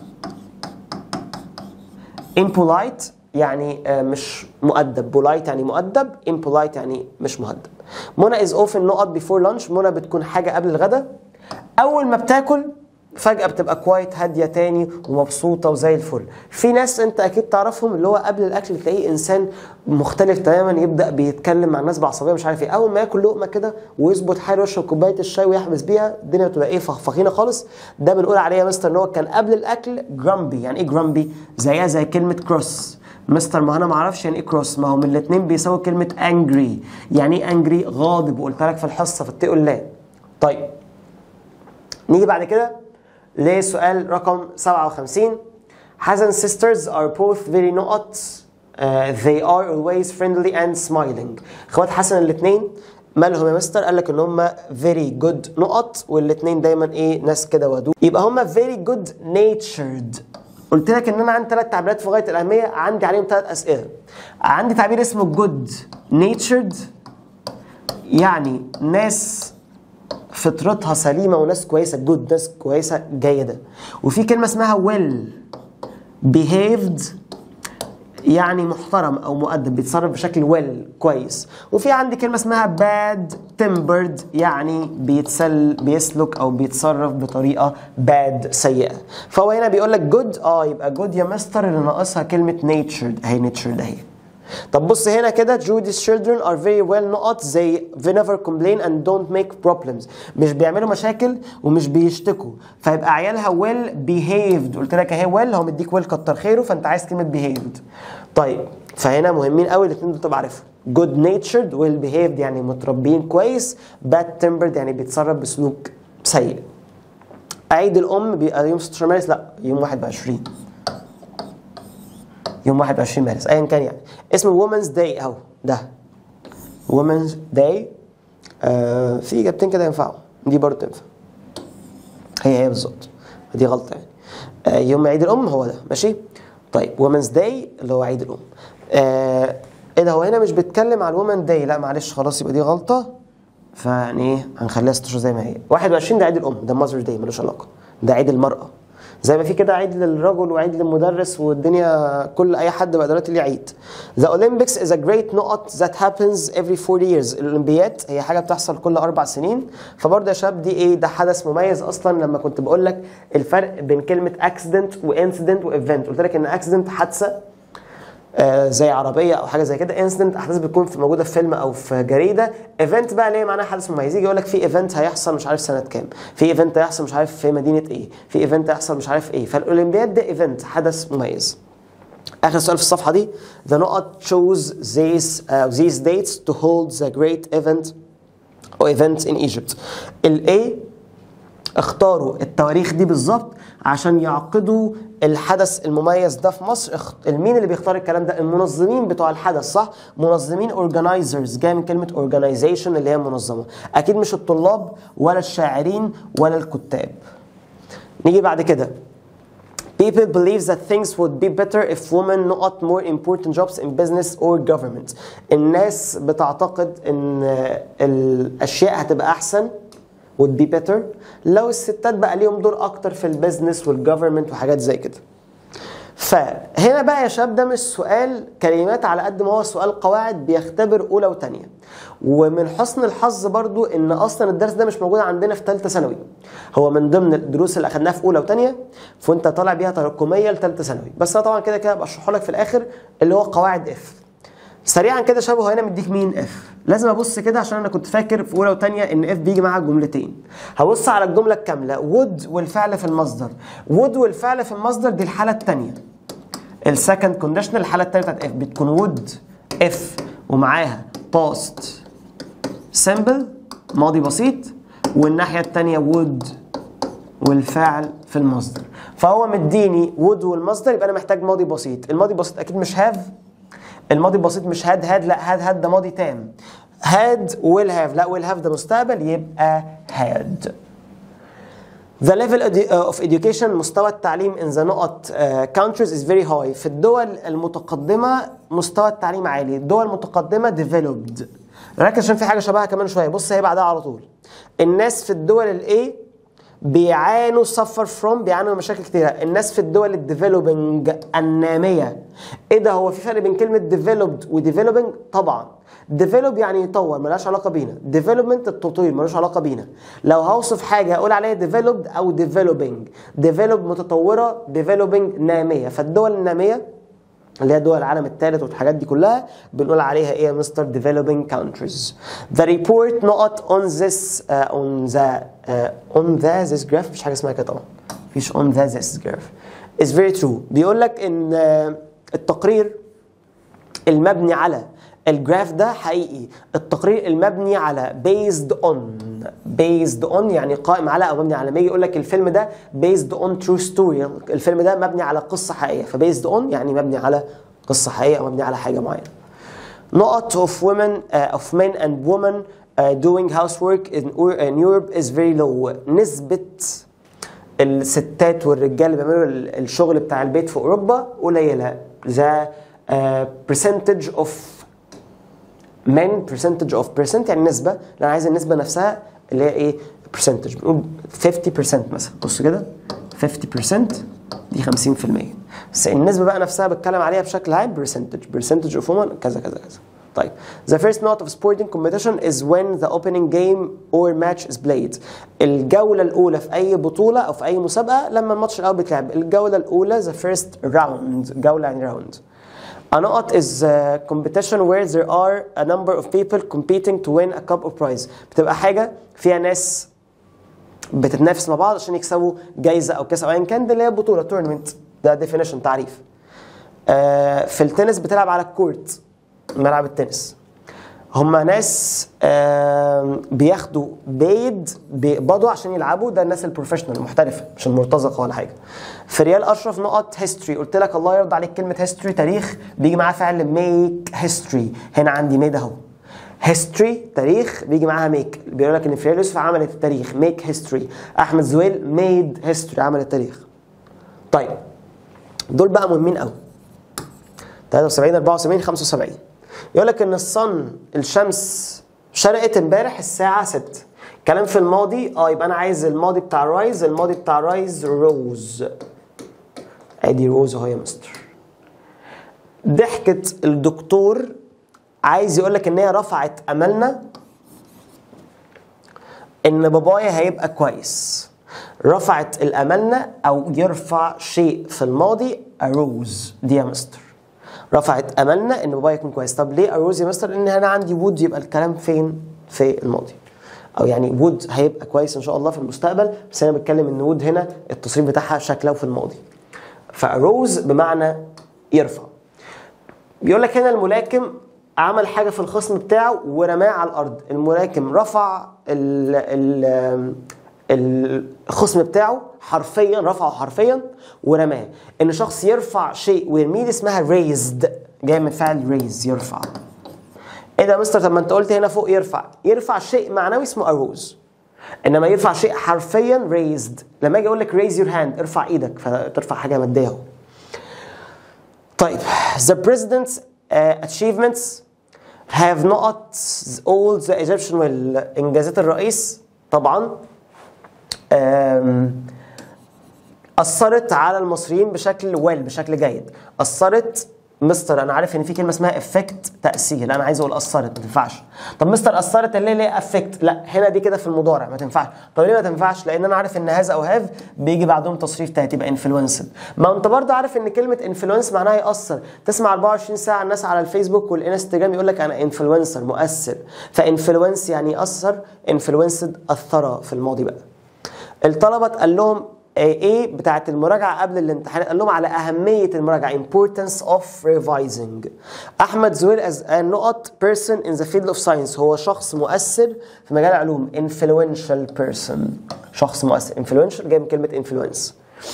impolite يعني آه، مش مؤدب polite يعني مؤدب impolite يعني مش مؤدب منى is often not before lunch منى بتكون حاجه قبل الغداء اول ما بتاكل فجأة بتبقى كوايت هادية تاني ومبسوطة وزي الفل في ناس انت اكيد تعرفهم اللي هو قبل الاكل تلاقيه انسان مختلف تماما يبدأ بيتكلم مع الناس بعصبية مش عارف ايه اول ما ياكل لقمة كده ويظبط حاله ويشرب كوباية الشاي ويحبس بيها الدنيا بتبقى ايه فخفخينة خالص ده بنقول عليه يا مستر ان هو كان قبل الاكل جرامبي يعني ايه جرامبي زيها زي كلمة كروس مستر ما انا ما اعرفش يعني ايه كروس ما هو من الاثنين بيساوي كلمة انجري يعني ايه انجري غاضب وقلت لك في الحصة فاتقوا الله طيب نيجي بعد كده لسؤال رقم 57 Hasan sisters are both very not uh, they are always friendly and smiling اخوات حسن الاثنين مالهم يا مستر قال لك ان هم very good نقط والاثنين دايما ايه ناس كده ودود يبقى هم very good natured قلت لك ان انا عندي ثلاث تعبيرات في غايه الاهميه عندي عليهم ثلاث اسئله عندي تعبير اسمه جود نيتشرد يعني ناس فطرتها سليمه وناس كويسه جود ناس كويسه جيده وفي كلمه اسمها ويل behaved يعني محترم او مؤدب بيتصرف بشكل ويل كويس وفي عندي كلمه اسمها باد tempered يعني بيتسل بيسلك او بيتصرف بطريقه باد سيئه فهو هنا بيقول لك جود اه يبقى جود يا مستر اللي ناقصها كلمه natured اهي natured اهي طب بص هنا كده Judy's children are very well نقط they they never complain and don't make problems مش بيعملوا مشاكل ومش بيشتكوا فيبقى عيالها well behaved قلت لك اهي well هو مديك well كتر خيره فانت عايز كلمه behaved طيب فهنا مهمين قوي الاثنين دول تبقى عارفهم good natured well behaved يعني متربيين كويس bad tempered يعني بيتصرف بسلوك سيء عيد الام بيبقى يوم 16 مارس لا يوم 21 يوم 21 مارس ايا كان يعني اسمه وومنز داي اهو ده وومنز داي آه في اجابتين كده ينفعوا دي برضه تنفع هي هي بالظبط دي غلطه يعني آه يوم عيد الام هو ده ماشي طيب وومنز داي اللي هو عيد الام آه ايه ده هو هنا مش بيتكلم على الومن داي لا معلش خلاص يبقى دي غلطه فيعني ايه هنخليها 16 زي ما هي 21 ده عيد الام ده ماذر داي ملوش علاقه ده عيد المراه زي ما في كده عيد للرجل وعيد للمدرس والدنيا كل اي حد بقى دلوقتي ليه عيد. The Olympics is a great نقط that happens every four years. الاولمبياد هي حاجه بتحصل كل اربع سنين فبرضه يا شباب دي ايه ده حدث مميز اصلا لما كنت بقول لك الفرق بين كلمه accident وانسيدنت وايفنت قلت لك ان accident حادثه آه زي عربيه او حاجه زي كده انسيدنت احداث بتكون في موجوده في فيلم او في جريده ايفنت بقى اللي هي معناها حدث مميز يجي يقول لك في ايفنت هيحصل مش عارف سنه كام في ايفنت هيحصل مش عارف في مدينه ايه في ايفنت هيحصل مش عارف ايه فالاولمبياد ده ايفنت حدث مميز اخر سؤال في الصفحه دي the نقط chose these uh, these dates to hold the great event or event in Egypt الاي اختاروا التواريخ دي بالظبط عشان يعقدوا الحدث المميز ده في مصر اخت... مين اللي بيختار الكلام ده المنظمين بتوع الحدث صح منظمين organizers جاي من كلمه organization اللي هي منظمه اكيد مش الطلاب ولا الشاعرين ولا الكتاب نيجي بعد كده People believe that things would be better if women not more important jobs in business or government. الناس بتعتقد ان الاشياء هتبقى احسن would be better لو الستات بقى ليهم دور اكتر في البيزنس والجفرمنت وحاجات زي كده فهنا بقى يا شباب ده مش سؤال كلمات على قد ما هو سؤال قواعد بيختبر اولى وثانيه ومن حسن الحظ برضو ان اصلا الدرس ده مش موجود عندنا في ثالثه ثانوي هو من ضمن الدروس اللي اخدناها في اولى وثانيه فانت طالع بيها تراكميه لثالثه ثانوي بس انا طبعا كده كده بشرحه لك في الاخر اللي هو قواعد اف سريعا كده شباب هو هنا مديك مين اف لازم ابص كده عشان انا كنت فاكر في اولى وثانيه ان اف بيجي معاها جملتين هبص على الجمله الكامله وود والفعل في المصدر وود والفعل في المصدر دي الحاله الثانيه السكند كونديشنال الحاله الثانيه بتاعت اف بتكون وود اف ومعاها باست سمبل ماضي بسيط والناحيه الثانيه وود والفعل في المصدر فهو مديني وود والمصدر يبقى انا محتاج ماضي بسيط الماضي بسيط اكيد مش هاف الماضي بسيط مش هاد هاد لا هاد هاد ده ماضي تام هاد ويل هاف لا ويل هاف ده مستقبل يبقى هاد The level of education مستوى التعليم in the نقط uh, countries is very high في الدول المتقدمة مستوى التعليم عالي الدول المتقدمة developed ركز عشان في حاجة شبهها كمان شوية بص هي بعدها على طول الناس في الدول الايه بيعانوا suffer from بيعانوا من مشاكل كتيرة الناس في الدول الديفلوبينج النامية ايه ده هو في فرق بين كلمة developed و developing طبعا develop يعني يطور ملهاش علاقة بينا development التطوير ملوش علاقة بينا لو هوصف حاجة هقول عليها developed او developing develop متطورة developing نامية فالدول النامية اللي هي دول العالم الثالث والحاجات دي كلها بنقول عليها ايه يا مستر developing countries the report not on this uh, on the uh, on the this graph مفيش حاجه اسمها كده طبعا مفيش on the this graph is very true بيقول لك ان uh, التقرير المبني على الجراف ده حقيقي التقرير المبني على based on based on يعني قائم على او مبني على ما يجي يقول لك الفيلم ده based on true story الفيلم ده مبني على قصه حقيقيه فبيزد on يعني مبني على قصه حقيقيه او مبني على حاجه معينه نقط of women uh, of men and women uh, doing housework in, in Europe is very low نسبه الستات والرجال اللي بيعملوا ال- الشغل بتاع البيت في اوروبا قليله ذا percentage of men percentage of percent يعني نسبه لا انا عايز النسبه نفسها اللي هي ايه percentage بنقول 50% مثلا بص كده 50% دي 50% بس النسبه بقى نفسها بتكلم عليها بشكل عام percentage percentage of women كذا كذا كذا طيب the first note of sporting competition is when the opening game or match is played الجولة الأولى في أي بطولة أو في أي مسابقة لما الماتش الأول بيتلعب الجولة الأولى the first round جولة يعني round A نقط is a competition where there are a number of people competing to win a cup of prize بتبقى حاجة فيها ناس بتتنافس مع بعض عشان يكسبوا جايزة أو كاس أو أيا كان ده اللي هي بطولة tournament ده definition تعريف آه، في التنس بتلعب على الكورت ملعب التنس هما ناس آم، بياخدوا بيد بيقبضوا عشان يلعبوا ده الناس البروفيشنال المحترفه مش المرتزقه ولا حاجه في ريال اشرف نقط هيستوري قلت لك الله يرضى عليك كلمه هيستوري تاريخ بيجي معاه فعل ميك هيستوري هنا عندي ميد اهو هيستوري تاريخ بيجي معاها ميك بيقول لك ان فريال يوسف عملت التاريخ ميك هيستوري احمد زويل ميد هيستوري عمل التاريخ طيب دول بقى مهمين قوي 73 74 75 يقول لك ان الصن الشمس شرقت امبارح الساعة 6 كلام في الماضي اه يبقى انا عايز الماضي بتاع رايز الماضي بتاع رايز روز ادي روز اهو يا مستر ضحكت الدكتور عايز يقول لك ان هي رفعت املنا ان بابايا هيبقى كويس رفعت الاملنا او يرفع شيء في الماضي اروز دي يا مستر رفعت املنا ان بابايا يكون كويس طب ليه اروز يا مستر ان انا عندي وود يبقى الكلام فين في الماضي او يعني وود هيبقى كويس ان شاء الله في المستقبل بس انا بتكلم ان وود هنا التصريف بتاعها شكله في الماضي فاروز بمعنى يرفع بيقول لك هنا الملاكم عمل حاجه في الخصم بتاعه ورماه على الارض الملاكم رفع ال ال الخصم بتاعه حرفيا رفعه حرفيا ورماه ان شخص يرفع شيء ويرميه دي اسمها ريزد جاي من فعل ريز يرفع ايه ده يا مستر طب ما انت قلت هنا فوق يرفع يرفع شيء معنوي اسمه اروز انما يرفع شيء حرفيا ريزد لما اجي اقول لك ريز يور هاند ارفع ايدك فترفع حاجه ماديه اهو طيب the president's uh, achievements have not all the Egyptian well انجازات الرئيس طبعا آم، اثرت على المصريين بشكل ويل بشكل جيد اثرت مستر انا عارف ان في كلمه اسمها افكت تاثير انا عايز اقول اثرت ما تنفعش طب مستر اثرت ليه ليه افكت لا هنا دي كده في المضارع ما تنفعش طب ليه ما تنفعش لان انا عارف ان هذا او هاف بيجي بعدهم تصريف تاني تبقى انفلونسد ما انت برضه عارف ان كلمه انفلونس معناها ياثر تسمع 24 ساعه الناس على الفيسبوك والانستجرام يقول لك انا انفلونسر مؤثر فانفلونس يعني ياثر انفلونسد اثر في الماضي بقى الطلبه اتقال لهم ايه بتاعت المراجعه قبل الامتحان قال لهم على اهميه المراجعه importance of revising احمد زويل as a نقط person in the field of science هو شخص مؤثر في مجال العلوم influential person شخص مؤثر influential جاي من كلمه influence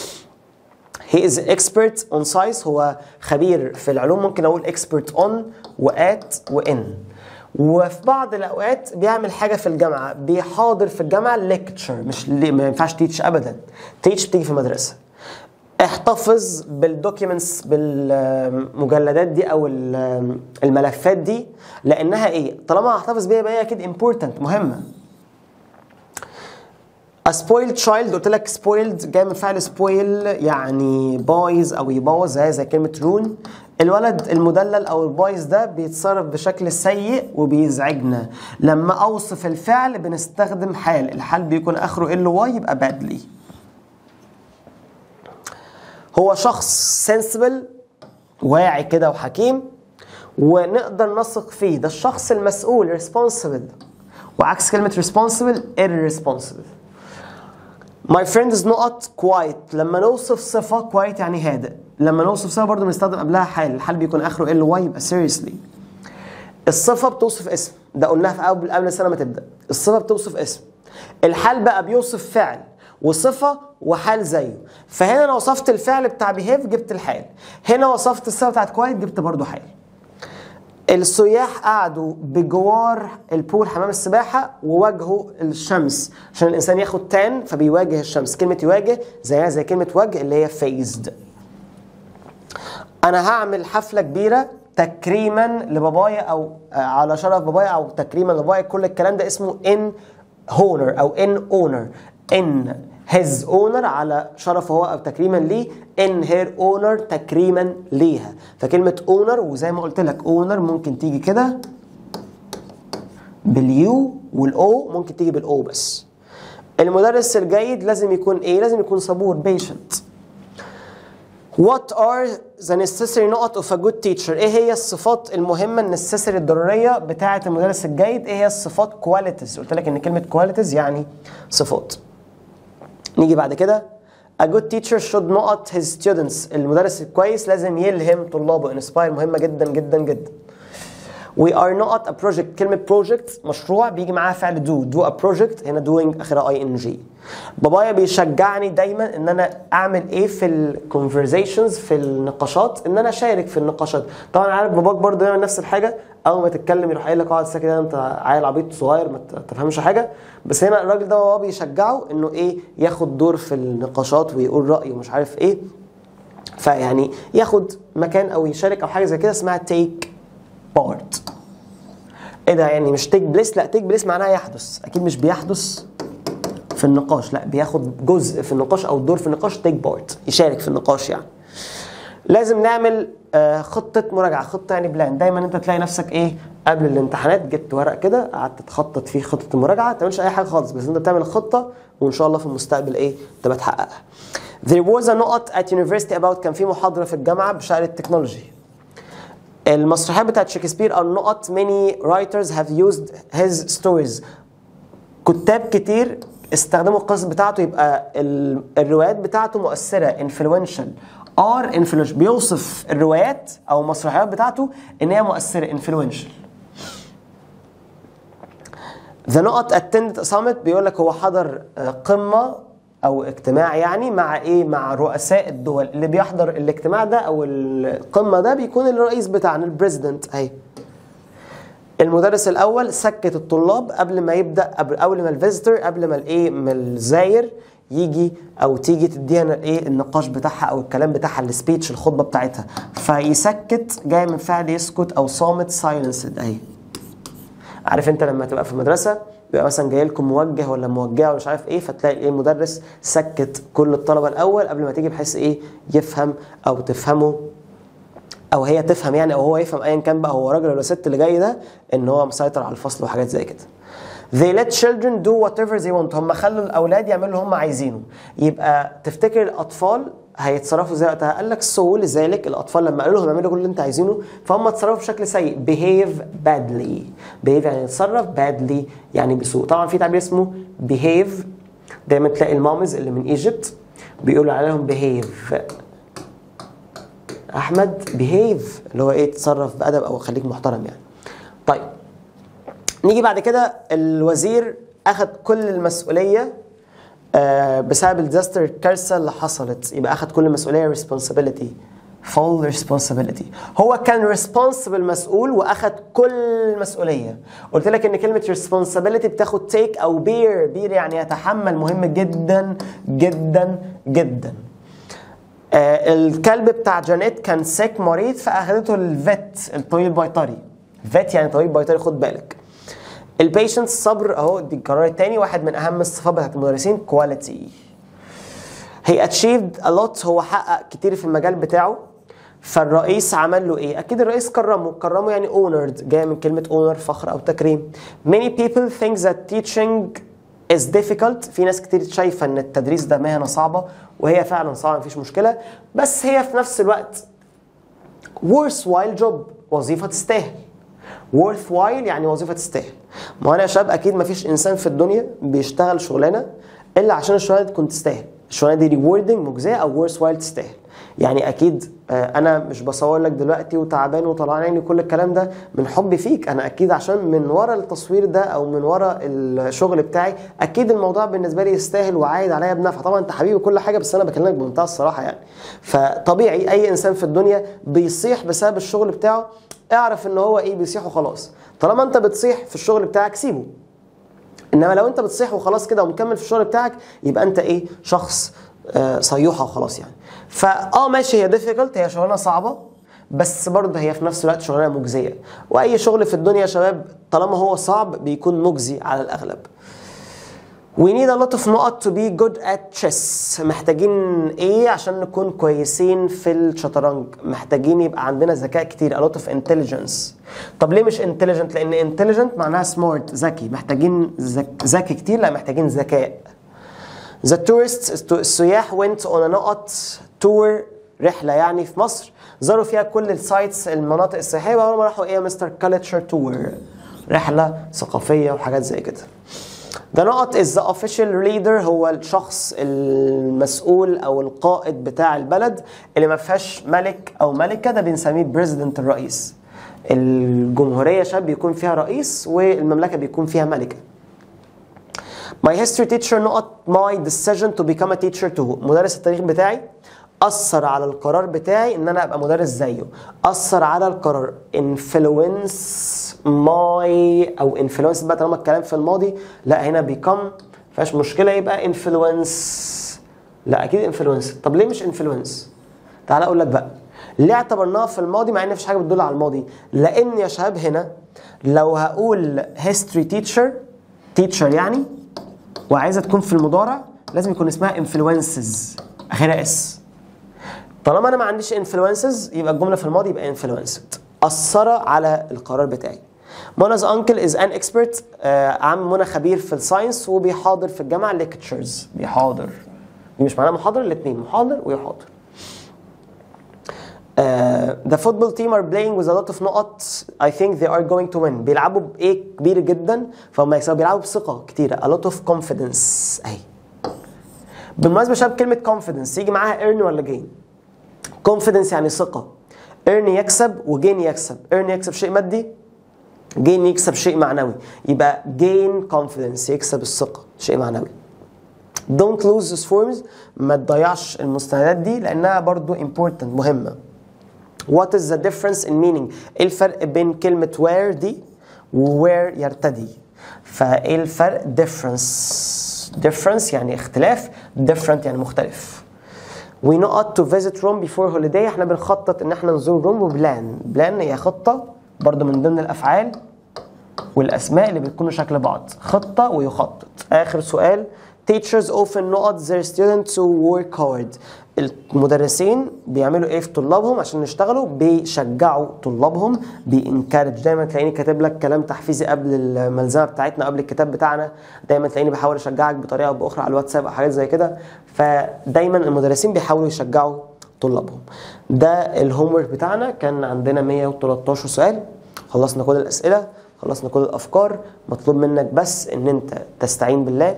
He is expert on science هو خبير في العلوم ممكن اقول expert on وات وان وفي بعض الاوقات بيعمل حاجه في الجامعه بيحاضر في الجامعه ليكتشر مش لي ما ينفعش تيتش ابدا تيتش بتيجي في المدرسه احتفظ بالدوكيومنتس بالمجلدات دي او ال- الملفات دي لانها ايه طالما هحتفظ بيها يبقى هي اكيد امبورتنت مهمه A spoiled child قلت لك spoiled جاي من فعل spoil يعني بايظ او يبوظ زي زي كلمه رون الولد المدلل او البايظ ده بيتصرف بشكل سيء وبيزعجنا لما اوصف الفعل بنستخدم حال الحال بيكون اخره ال واي يبقى badly هو شخص sensible واعي كده وحكيم ونقدر نثق فيه ده الشخص المسؤول responsible وعكس كلمة responsible irresponsible My friend is not quiet لما نوصف صفة quiet يعني هادئ لما نوصف صفة برضه بنستخدم قبلها حال الحال بيكون آخره ال واي يبقى seriously الصفة بتوصف اسم ده قلناها في قبل قبل السنة ما تبدأ الصفة بتوصف اسم الحال بقى بيوصف فعل وصفة وحال زيه فهنا انا وصفت الفعل بتاع بيهيف جبت الحال هنا وصفت الصفة بتاعت كوايت جبت برضه حال السياح قعدوا بجوار البول حمام السباحه وواجهوا الشمس عشان الانسان ياخد تان فبيواجه الشمس كلمه يواجه زيها زي كلمه وجه اللي هي فيزد انا هعمل حفله كبيره تكريما لبابايا او آه، على شرف بابايا او تكريما لبابايا كل الكلام ده اسمه ان هونر او ان اونر ان هيز اونر على شرفه هو او تكريما ليه ان هير اونر تكريما ليها فكلمه اونر وزي ما قلت لك اونر ممكن تيجي كده باليو والاو ممكن تيجي بالاو بس المدرس الجيد لازم يكون ايه لازم يكون صبور بيشنت What are the necessary نقط of a good teacher؟ ايه هي الصفات المهمة النسيسري الضرورية بتاعة المدرس الجيد؟ ايه هي الصفات qualities؟ قلت لك ان كلمة qualities يعني صفات. نيجي بعد كده A good teacher should نقط his students المدرس الكويس لازم يلهم طلابه inspire مهمة جدا جدا جدا. We are not a project كلمة project مشروع بيجي معاها فعل do do a project هنا doing اخرها اي ان جي بابايا بيشجعني دايما ان انا اعمل ايه في الكونفرزيشنز في النقاشات ان انا اشارك في النقاشات طبعا عارف باباك برضه يعمل نفس الحاجه اول ما تتكلم يروح قايل لك اقعد ساكت انت عيل عبيط صغير ما تفهمش حاجه بس هنا الراجل ده بابا بيشجعه انه ايه ياخد دور في النقاشات ويقول رايه ومش عارف ايه فيعني ياخد مكان او يشارك او حاجه زي كده اسمها تيك بارت ايه ده يعني مش تيك بليس لا تيك بليس معناها يحدث اكيد مش بيحدث في النقاش لا بياخد جزء في النقاش او دور في النقاش تيك بارت يشارك في النقاش يعني لازم نعمل آه، خطه مراجعه خطه يعني بلان دايما انت تلاقي نفسك ايه قبل الامتحانات جبت ورق كده قعدت تخطط فيه خطه المراجعه ما تعملش اي حاجه خالص بس انت بتعمل خطه وان شاء الله في المستقبل ايه تبقى تحققها There was a نقط at university about كان في محاضره في الجامعه بشأن التكنولوجي المسرحيات بتاعت شكسبير او النقط many writers have used his stories كتاب كتير استخدموا القصص بتاعته يبقى ال- الروايات بتاعته مؤثره influential ار influential بيوصف الروايات او المسرحيات بتاعته ان هي مؤثره influential ذا نقط attended a summit بيقول لك هو حضر آه، قمه او اجتماع يعني مع ايه مع رؤساء الدول اللي بيحضر الاجتماع ده او القمه ده بيكون الرئيس بتاعنا البريزيدنت اهي المدرس الاول سكت الطلاب قبل ما يبدا قبل قبل ما الفيزيتور قبل ما الايه ما الزاير يجي او تيجي تديها الايه النقاش بتاعها او الكلام بتاعها السبيتش الخطبه بتاعتها فيسكت جاي من فعل يسكت او صامت سايلنسد اهي عارف انت لما تبقى في المدرسه بيبقى مثلا جاي لكم موجه ولا موجهه ولا مش عارف ايه فتلاقي ايه المدرس سكت كل الطلبه الاول قبل ما تيجي بحيث ايه يفهم او تفهمه او هي تفهم يعني او هو يفهم ايا كان بقى هو راجل ولا ست اللي جاي ده ان هو مسيطر على الفصل وحاجات زي كده They let children do whatever they want هم خلوا الاولاد يعملوا اللي هم عايزينه يبقى تفتكر الاطفال هيتصرفوا ازاي وقتها قال لك سو لذلك الاطفال لما قالوا لهم اعملوا كل اللي انت عايزينه فهم اتصرفوا بشكل سيء behave badly behave يعني يتصرف badly يعني بسوء طبعا في تعبير اسمه behave دايما تلاقي المامز اللي من ايجيبت بيقولوا عليهم behave احمد بيهيف اللي هو ايه تصرف بادب او خليك محترم يعني طيب نيجي بعد كده الوزير اخذ كل المسؤوليه آه، بسبب الديزاستر الكارثه اللي حصلت يبقى اخذ كل المسؤوليه responsibility full responsibility هو كان responsible مسؤول واخذ كل المسؤوليه قلت لك ان كلمه responsibility بتاخد take او bear bear يعني يتحمل مهم جدا جدا جدا آه، الكلب بتاع جانيت كان سيك مريض فاخدته الفيت الطبيب البيطري فيت يعني طبيب بيطري خد بالك البيشنس صبر اهو دي القرار الثاني واحد من اهم الصفات بتاعت المدرسين كواليتي هي اتشيفد a lot هو حقق كتير في المجال بتاعه فالرئيس عمل له ايه؟ اكيد الرئيس كرمه، كرمه يعني honored جايه من كلمه honor فخر او تكريم. Many people think that teaching is difficult في ناس كتير شايفه ان التدريس ده مهنه صعبه وهي فعلا صعبه مفيش مشكله بس هي في نفس الوقت worthwhile job وظيفه تستاهل worthwhile يعني وظيفه تستاهل ما انا يا شباب اكيد مفيش انسان في الدنيا بيشتغل شغلانه الا عشان الشغلانه دي تكون تستاهل الشغلانه دي rewarding مجزيه او worthwhile تستاهل يعني اكيد آه، انا مش بصور لك دلوقتي وتعبان وطلعان عيني كل الكلام ده من حبي فيك انا اكيد عشان من ورا التصوير ده او من ورا الشغل بتاعي اكيد الموضوع بالنسبه لي يستاهل وعايد عليا بنفع طبعا انت حبيبي كل حاجه بس انا بكلمك بمنتهى الصراحه يعني فطبيعي اي انسان في الدنيا بيصيح بسبب الشغل بتاعه اعرف ان هو ايه بيصيح وخلاص طالما انت بتصيح في الشغل بتاعك سيبه انما لو انت بتصيح وخلاص كده ومكمل في الشغل بتاعك يبقى انت ايه شخص آه صيوحه وخلاص يعني فاه ماشي هي ديفيكولت هي شغلانه صعبه بس برضه هي في نفس الوقت شغلانه مجزيه واي شغل في الدنيا يا شباب طالما هو صعب بيكون مجزي على الاغلب We need a lot of نقط to be good at chess محتاجين ايه عشان نكون كويسين في الشطرنج محتاجين يبقى عندنا ذكاء كتير a lot of intelligence طب ليه مش intelligent لان intelligent معناها smart ذكي محتاجين ذك- ذكي كتير لا محتاجين ذكاء The tourists السياح went on a نقط tour رحلة يعني في مصر زاروا فيها كل السايتس المناطق السياحية وأول ما راحوا إيه يا مستر كالتشر تور رحلة ثقافية وحاجات زي كده The نقط is the official leader هو الشخص المسؤول أو القائد بتاع البلد اللي ما فيهاش ملك أو ملكة ده بنسميه بريزيدنت الرئيس الجمهورية شاب بيكون فيها رئيس والمملكة بيكون فيها ملكة My history teacher نقط my decision to become a teacher too مدرس التاريخ بتاعي أثر على القرار بتاعي إن أنا أبقى مدرس زيه أثر على القرار influence my أو influence بقى طالما الكلام في الماضي لا هنا become فيهاش مشكلة يبقى influence لا أكيد influence طب ليه مش influence تعال أقول لك بقى ليه اعتبرناها في الماضي مع ان مفيش حاجه بتدل على الماضي لان يا شباب هنا لو هقول history teacher teacher يعني وعايزه تكون في المضارع لازم يكون اسمها influences اخرها اس طالما انا ما عنديش influences يبقى الجمله في الماضي يبقى influenced اثر على القرار بتاعي منا's uncle is an expert آه عم منى خبير في الساينس وبيحاضر في الجامعه lectures بيحاضر دي مش معناها محاضر الاثنين محاضر ويحاضر Uh, the football team are playing with a lot of نقط I think they are going to win بيلعبوا بإيه كبير جدا فهم يكسبوا بيلعبوا بثقة كتيرة a lot of confidence أهي بالمناسبة شباب كلمة confidence يجي معاها earn ولا gain confidence يعني ثقة earn يكسب وgain يكسب earn يكسب شيء مادي gain يكسب شيء معنوي يبقى gain confidence يكسب الثقة شيء معنوي don't lose these forms ما تضيعش المستندات دي لأنها برضو important مهمة What is the difference in meaning؟ ايه الفرق بين كلمة where دي و where يرتدي؟ فايه الفرق؟ difference difference يعني اختلاف different يعني مختلف We not to visit Rome before holiday احنا بنخطط ان احنا نزور روم وبلان بلان هي خطة برضو من ضمن الافعال والاسماء اللي بتكونوا شكل بعض خطة ويخطط اخر سؤال Teachers often not their students to work hard المدرسين بيعملوا ايه في طلابهم عشان يشتغلوا بيشجعوا طلابهم بينكارج دايما تلاقيني كاتب لك كلام تحفيزي قبل الملزمه بتاعتنا قبل الكتاب بتاعنا دايما تلاقيني بحاول اشجعك بطريقه او باخرى على الواتساب او حاجات زي كده فدايما المدرسين بيحاولوا يشجعوا طلابهم ده الهوم ورك بتاعنا كان عندنا 113 سؤال خلصنا كل الاسئله خلصنا كل الافكار مطلوب منك بس ان انت تستعين بالله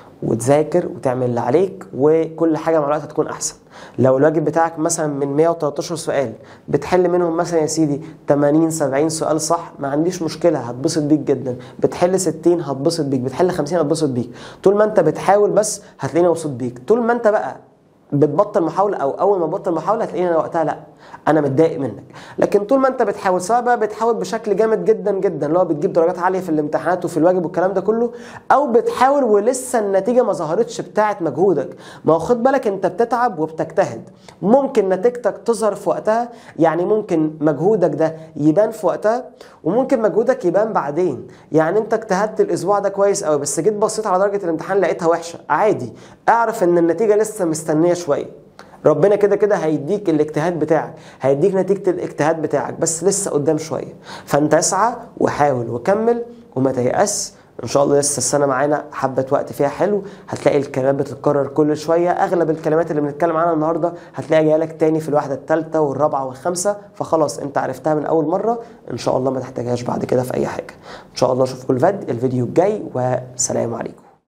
وتذاكر وتعمل اللي عليك وكل حاجه مع الوقت هتكون احسن لو الواجب بتاعك مثلا من 113 سؤال بتحل منهم مثلا يا سيدي 80 70 سؤال صح ما عنديش مشكله هتبسط بيك جدا بتحل 60 هتبسط بيك بتحل 50 هتبسط بيك طول ما انت بتحاول بس هتلاقيني مبسوط بيك طول ما انت بقى بتبطل محاوله او اول ما تبطل محاوله هتلاقيني انا وقتها لا انا متضايق منك لكن طول ما انت بتحاول سواء بقى بتحاول بشكل جامد جدا جدا اللي هو بتجيب درجات عاليه في الامتحانات وفي الواجب والكلام ده كله او بتحاول ولسه النتيجه ما ظهرتش بتاعه مجهودك ما هو خد بالك انت بتتعب وبتجتهد ممكن نتيجتك تظهر في وقتها يعني ممكن مجهودك ده يبان في وقتها وممكن مجهودك يبان بعدين يعني انت اجتهدت الاسبوع ده كويس قوي بس جيت بصيت على درجه الامتحان لقيتها وحشه عادي اعرف ان النتيجه لسه مستنيه شويه ربنا كده كده هيديك الاجتهاد بتاعك هيديك نتيجة الاجتهاد بتاعك بس لسه قدام شوية فانت اسعى وحاول وكمل وما تيأس ان شاء الله لسه السنه معانا حبه وقت فيها حلو هتلاقي الكلمات بتتكرر كل شويه اغلب الكلمات اللي بنتكلم عنها النهارده هتلاقي جايه لك تاني في الواحده الثالثه والرابعه والخامسه فخلاص انت عرفتها من اول مره ان شاء الله ما تحتاجهاش بعد كده في اي حاجه ان شاء الله اشوفكم الفيديو الفيديو الجاي والسلام عليكم